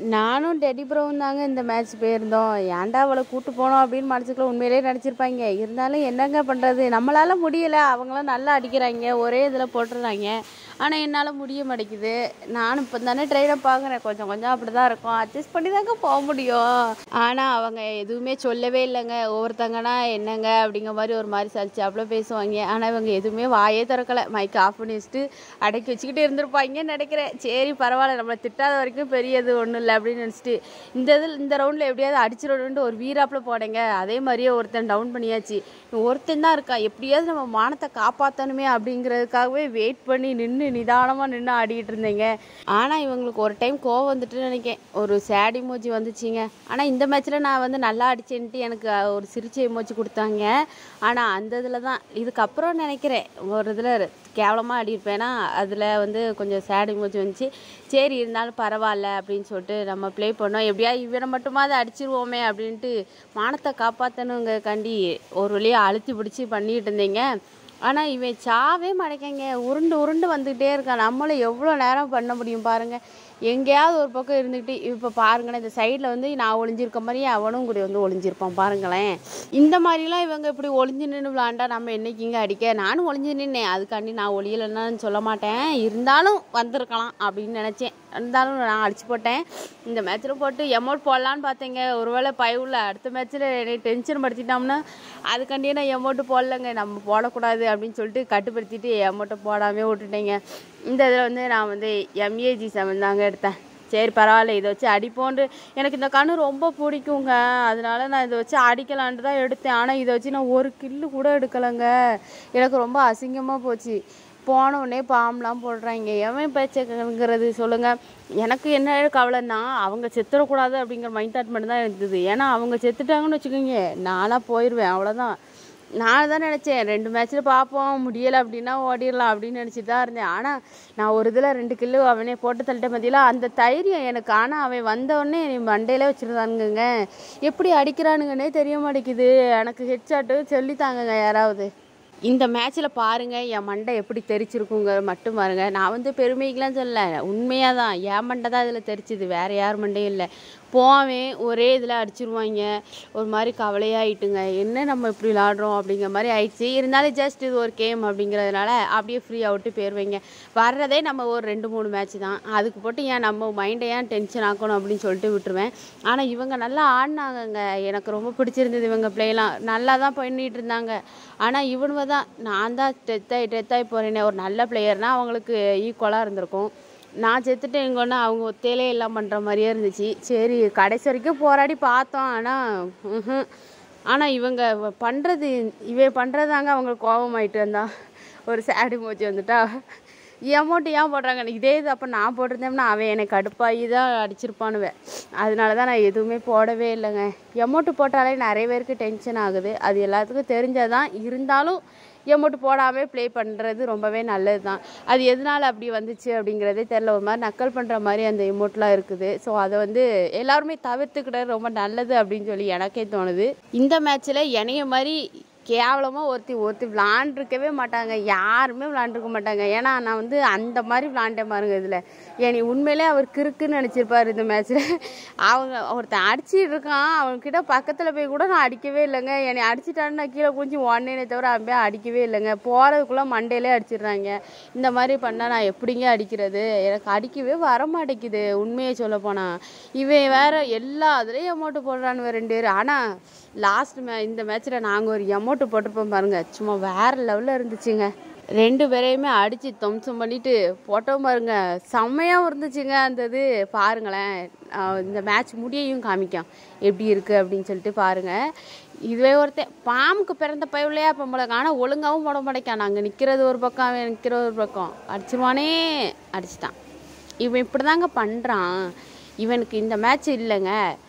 நானும் டெடி ப்ரோவும் தாங்க இந்த மேட்ச் போயிருந்தோம் ஏன்டா அவளை கூட்டு போனோம் அப்படின்னு மனசுக்குள்ள உண்மையிலேயே நினச்சிருப்பாங்க இருந்தாலும் என்னங்க பண்ணுறது நம்மளால முடியல அவங்களாம் நல்லா அடிக்கிறாங்க ஒரே இதில் போட்டுடுறாங்க ஆனால் என்னால் முடிய மாட்டேங்குது நானும் இப்போ தானே ட்ரெயினை பார்க்குறேன் கொஞ்சம் கொஞ்சம் அப்படி தான் இருக்கும் அட்ஜஸ்ட் பண்ணி தாங்க போக முடியும் ஆனால் அவங்க எதுவுமே சொல்லவே இல்லைங்க ஒவ்வொருத்தங்கன்னா என்னங்க அப்படிங்கிற மாதிரி ஒரு மாதிரி சலிச்சாப்புல பேசுவாங்க ஆனால் இவங்க எதுவுமே வாயே திறக்கலை மைக் ஆஃப் பண்ணி வச்சுட்டு அடக்கி வச்சுக்கிட்டு இருந்திருப்பாங்கன்னு நினைக்கிறேன் சரி பரவாயில்ல நம்மளை திட்டாத வரைக்கும் பெரியது ஒன்றும் இல்லை அப்படின்னு நினச்சிட்டு இந்த இதில் இந்த ரவுண்டில் எப்படியாவது அடிச்சிடணுன்ட்டு ஒரு வீராப்பில் போனேங்க அதே மாதிரியே ஒருத்தன் டவுன் பண்ணியாச்சு ஒருத்தன் தான் இருக்கா எப்படியாவது நம்ம மானத்தை காப்பாற்றணுமே அப்படிங்கிறதுக்காகவே வெயிட் பண்ணி நின்று நிதானமாக நின்று ஆடிக்கிட்டு இருந்தேங்க ஆனால் இவங்களுக்கு ஒரு டைம் கோவம் வந்துட்டு நினைக்கேன் ஒரு சேட் இமோஜி வந்துச்சுங்க ஆனால் இந்த மேட்ச்சில் நான் வந்து நல்லா அடிச்சேன்ட்டு எனக்கு ஒரு சிரிச்ச இமோஜி கொடுத்தாங்க ஆனால் அந்த இதில் தான் இதுக்கப்புறம் நினைக்கிறேன் ஒரு இதில் கேவலமாக ஆடிருப்பேன்னா அதில் வந்து கொஞ்சம் சேட் இமோஜி வந்துச்சு சரி இருந்தாலும் பரவாயில்ல அப்படின்னு சொல்லிட்டு நம்ம ப்ளே பண்ணோம் எப்படியா இவனை மட்டுமாவது அடிச்சிருவோமே அப்படின்ட்டு மானத்தை காப்பாற்றணுங்க கண்டி ஒரு வழியாக அழுத்தி பிடிச்சி பண்ணிட்டு இருந்தீங்க ஆனால் இவன் சாவே மாட்டேங்க உருண்டு உருண்டு வந்துக்கிட்டே இருக்கான் நம்மளும் எவ்வளோ நேரம் பண்ண முடியும் பாருங்கள் எங்கேயாவது ஒரு பக்கம் இருந்துக்கிட்டு இப்போ பாருங்களேன் இந்த சைடில் வந்து நான் ஒளிஞ்சிருக்க மாதிரியே அவனும் கூட வந்து ஒளிஞ்சிருப்பான் பாருங்களேன் இந்த மாதிரிலாம் இவங்க இப்படி ஒளிஞ்சு நின்று விளாண்டா நம்ம என்னைக்குங்க அடிக்க நானும் ஒளிஞ்சு நின்னேன் அதுக்காண்டி நான் ஒளியலைன்னு சொல்ல மாட்டேன் இருந்தாலும் வந்திருக்கலாம் அப்படின்னு நினச்சேன் இருந்தாலும் நான் அடிச்சு போட்டேன் இந்த மேட்ச்சில் போட்டு எமௌண்ட் போடலான்னு பார்த்தேங்க ஒருவேளை பயவுல அடுத்த மேட்ச்சில் என்னை டென்ஷன் படுத்திட்டோம்னா அதுக்காண்டியே நான் எமௌண்ட்டு போடலைங்க நம்ம போடக்கூடாது அப்படின்னு சொல்லிட்டு கட்டுப்படுத்திட்டு எமௌண்ட்டை போடாமே விட்டுட்டேங்க இந்த இதில் வந்து நான் வந்து எம்ஏஜி செவன் தாங்க எடுத்தேன் சரி பரவாயில்ல இதை வச்சு அடிப்போன்று எனக்கு இந்த கண்ணு ரொம்ப பிடிக்குங்க அதனால நான் இதை வச்சு அடிக்கலான்ட்டு தான் எடுத்தேன் ஆனால் இதை வச்சு நான் ஒரு கில்லு கூட எடுக்கலைங்க எனக்கு ரொம்ப அசிங்கமாக போச்சு போன உடனே பாம்பெலாம் போடுறாங்க எவன் பேச்சுங்கிறது சொல்லுங்கள் எனக்கு என்ன கவலைன்னா அவங்க செத்துடக்கூடாது அப்படிங்கிற மைண்ட் தாட் மட்டும் தான் இருந்தது ஏன்னா அவங்க செத்துட்டாங்கன்னு வச்சுக்கோங்க நானாக போயிடுவேன் அவ்வளோதான் நான் தான் நினச்சேன் ரெண்டு மேட்ச்சில் பார்ப்போம் முடியலை அப்படின்னா ஓடிடலாம் அப்படின்னு நினச்சிட்டு தான் இருந்தேன் ஆனால் நான் ஒரு இதில் ரெண்டு கிலோ அவனே போட்டு தள்ளிட்ட மத்தியில் அந்த தைரியம் எனக்கு ஆனால் அவன் வந்தவொடனே என்னை மண்டையிலே வச்சுருந்தானுங்க எப்படி அடிக்கிறானுங்கன்னே தெரிய மாட்டேங்குது எனக்கு ஹெட்ஷாட்டு சொல்லித்தாங்கங்க யாராவது இந்த மேட்ச்சில் பாருங்கள் என் மண்டை எப்படி தெரிச்சிருக்குங்க மட்டும் பாருங்க நான் வந்து பெருமைக்கெலாம் சொல்லல உண்மையாக தான் என் மண்டை தான் இதில் தெரிச்சுது வேறு யார் மண்டையும் இல்லை போவேன் ஒரே இதில் அடிச்சிருவாங்க ஒரு மாதிரி கவலையாயிட்டுங்க என்ன நம்ம இப்படி விளாடுறோம் அப்படிங்கிற மாதிரி ஆயிடுச்சு இருந்தாலும் ஜஸ்ட் இது ஒரு கேம் அப்படிங்கிறதுனால அப்படியே ஃப்ரீ அவுட்டு போயிடுவீங்க வர்றதே நம்ம ஒரு ரெண்டு மூணு மேட்ச் தான் அதுக்கு போட்டு ஏன் நம்ம மைண்டை ஏன் டென்ஷன் ஆக்கணும் அப்படின்னு சொல்லிட்டு விட்டுருவேன் ஆனால் இவங்க நல்லா ஆடினாங்கங்க எனக்கு ரொம்ப பிடிச்சிருந்தது இவங்க பிளேலாம் நல்லா தான் பண்ணிட்டு இருந்தாங்க ஆனால் இவனுவ தான் நான் தான் டெத்தாகி டெத்தாகி போகிறேனே ஒரு நல்ல பிளேயர்னால் அவங்களுக்கு ஈக்குவலாக இருந்திருக்கும் நான் செத்துட்டேங்கன்னு அவங்க ஒத்தையிலே எல்லாம் பண்ணுற மாதிரியே இருந்துச்சு சரி கடைசி வரைக்கும் போராடி பார்த்தோம் ஆனால் ஆனால் இவங்க பண்ணுறது இவன் பண்ணுறதாங்க அவங்களுக்கு கோபமாயிட்டு வந்தா ஒரு சேடு மூச்சு வந்துட்டா அமௌண்ட் ஏன் போடுறாங்க இதே இது அப்போ நான் போட்டிருந்தேன்னா அவன் எனக்கு கடுப்பாகி தான் அடிச்சிருப்பானுவேன் அதனால தான் நான் எதுவுமே போடவே இல்லைங்க அமௌண்ட்டு போட்டாலே நிறைய பேருக்கு டென்ஷன் ஆகுது அது எல்லாத்துக்கும் தெரிஞ்சதான் இருந்தாலும் எமௌண்ட் போடாமல் ப்ளே பண்ணுறது ரொம்பவே நல்லது தான் அது எதனால் அப்படி வந்துச்சு அப்படிங்கிறதே தெரில ஒரு மாதிரி நக்கல் பண்ணுற மாதிரி அந்த எமௌண்ட்லாம் இருக்குது ஸோ அதை வந்து எல்லாருமே தவிர்த்துக்கிட்டது ரொம்ப நல்லது அப்படின்னு சொல்லி எனக்கே தோணுது இந்த மேட்ச்சில் என்னைய மாதிரி கேவலமாக ஒருத்தி ஒருத்தி விளாண்டுருக்கவே மாட்டாங்க யாருமே விளாண்டுருக்க மாட்டாங்க ஏன்னா நான் வந்து அந்த மாதிரி விளாண்டேன் பாருங்க இதில் என்னை உண்மையிலே அவர் கிறுக்குன்னு நினச்சிருப்பார் இந்த மேட்ச்சில் அவங்க ஒருத்தன் அடிச்சிட்டு இருக்கான் அவன்கிட்ட பக்கத்தில் போய் கூட நான் அடிக்கவே இல்லைங்க என்னை அடிச்சிட்டான்னு நான் கீழே குஞ்சு ஒன்னே தவிர அவன் போய் அடிக்கவே இல்லைங்க போகிறதுக்குள்ளே மண்டையிலே அடிச்சிடுறாங்க இந்த மாதிரி பண்ணால் நான் எப்படிங்க அடிக்கிறது எனக்கு அடிக்கவே வர மாட்டேங்குது உண்மையை சொல்ல போனால் இவன் வேற எல்லா இதுலேயும் அமௌண்ட்டு போடுறானுவ ரெண்டு பேர் ஆனால் லாஸ்ட் மே இந்த மேட்ச்சில் நாங்கள் ஒரு அமௌண்ட்டு போட்டிருப்போம் பாருங்க சும்மா வேறு லெவலில் இருந்துச்சுங்க ரெண்டு பேரையுமே அடித்து துவம்சம் பண்ணிட்டு போட்டோம் பாருங்க செம்மையாகவும் இருந்துச்சுங்க அந்த இது பாருங்களேன் ஆஹ் இந்த மேட்ச் முடியையும் காமிக்கும் எப்படி இருக்குது அப்படின்னு சொல்லிட்டு பாருங்கள் இதுவே ஒருத்தன் பாம்புக்கு பிறந்த பயவுலையா பொம்பளைக்கு ஆனால் ஒழுங்காகவும் போட மாட்டேக்கான் நாங்கள் நிற்கிறது ஒரு பக்கம் அவன் நிற்கிறது ஒரு பக்கம் அடிச்சிருவானே அடிச்சிட்டான் இவன் இப்படி தாங்க பண்ணுறான் இவனுக்கு இந்த மேட்ச் இல்லைங்க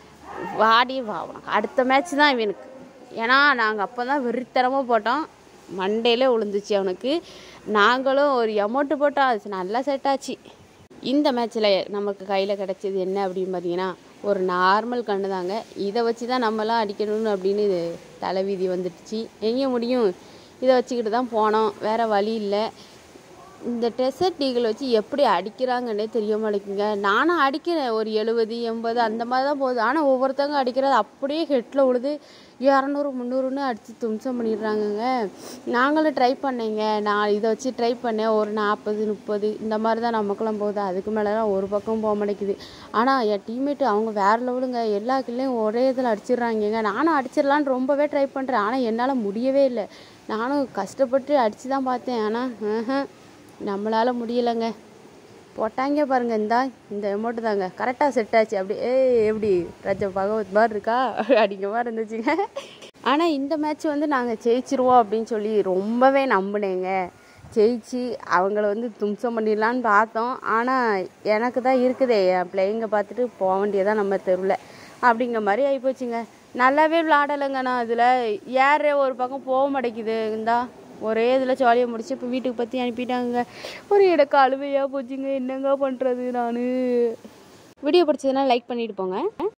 வாடி வா உனக்கு அடுத்த மேட்ச் தான் இவனுக்கு ஏன்னா நாங்கள் அப்போ தான் வெறித்தனமாக போட்டோம் மண்டையிலே விழுந்துச்சு அவனுக்கு நாங்களும் ஒரு அமௌண்ட்டு போட்டோம் அது நல்லா செட் ஆச்சு இந்த மேட்ச்சில் நமக்கு கையில் கிடச்சது என்ன அப்படின்னு பார்த்தீங்கன்னா ஒரு நார்மல் கண்ணு தாங்க இதை வச்சு தான் நம்மலாம் அடிக்கணும்னு அப்படின்னு இது தலைவிதி வந்துடுச்சு எங்கே முடியும் இதை வச்சுக்கிட்டு தான் போனோம் வேறு வழி இல்லை இந்த டெசர்ட் ஈகிள் வச்சு எப்படி அடிக்கிறாங்கன்னே தெரிய மாட்டேங்குங்க நானும் அடிக்கிறேன் ஒரு எழுபது எண்பது அந்த மாதிரி தான் போகுது ஆனால் ஒவ்வொருத்தவங்க அடிக்கிறது அப்படியே ஹெட்டில் விழுது இரநூறு முந்நூறுன்னு அடித்து தும்சம் பண்ணிடுறாங்கங்க நாங்களும் ட்ரை பண்ணேங்க நான் இதை வச்சு ட்ரை பண்ணேன் ஒரு நாற்பது முப்பது இந்த மாதிரி தான் நமக்குலாம் போகுது அதுக்கு மேலெலாம் ஒரு பக்கம் போக மாட்டேங்குது ஆனால் என் டீம்மேட்டு அவங்க வேறு லெவலுங்க எல்லா கிள்ளையும் ஒரே இதில் அடிச்சிடுறாங்கங்க நானும் அடிச்சிடலான்னு ரொம்பவே ட்ரை பண்ணுறேன் ஆனால் என்னால் முடியவே இல்லை நானும் கஷ்டப்பட்டு அடித்து தான் பார்த்தேன் ஆனால் நம்மளால் முடியலைங்க போட்டாங்க பாருங்க இந்தா இந்த எமௌண்ட்டு தாங்க கரெக்டாக செட் ஆச்சு அப்படி ஏய் எப்படி ரஜ பகவத் மாதிரி இருக்கா அப்படிங்கிற மாதிரி இருந்துச்சுங்க ஆனால் இந்த மேட்ச் வந்து நாங்கள் ஜெயிச்சிருவோம் அப்படின்னு சொல்லி ரொம்பவே நம்பினேங்க ஜெயிச்சு அவங்கள வந்து தும்சம் பண்ணிடலான்னு பார்த்தோம் ஆனால் எனக்கு தான் இருக்குதே என் பிள்ளைங்க பார்த்துட்டு போக வேண்டியதான் நம்ம தெருவில் அப்படிங்கிற மாதிரி ஆகிப்போச்சுங்க நல்லாவே விளாடலைங்க நான் இதில் ஏற ஒரு பக்கம் போக மாட்டேங்குது இந்தா ஒரே இதில் ஜாலியாக முடிச்சு இப்போ வீட்டுக்கு பற்றி அனுப்பிட்டாங்க ஒரு எனக்கு அழுவையாக போச்சுங்க என்னங்க பண்ணுறது நான் வீடியோ பிடிச்சதுன்னா லைக் பண்ணிட்டு போங்க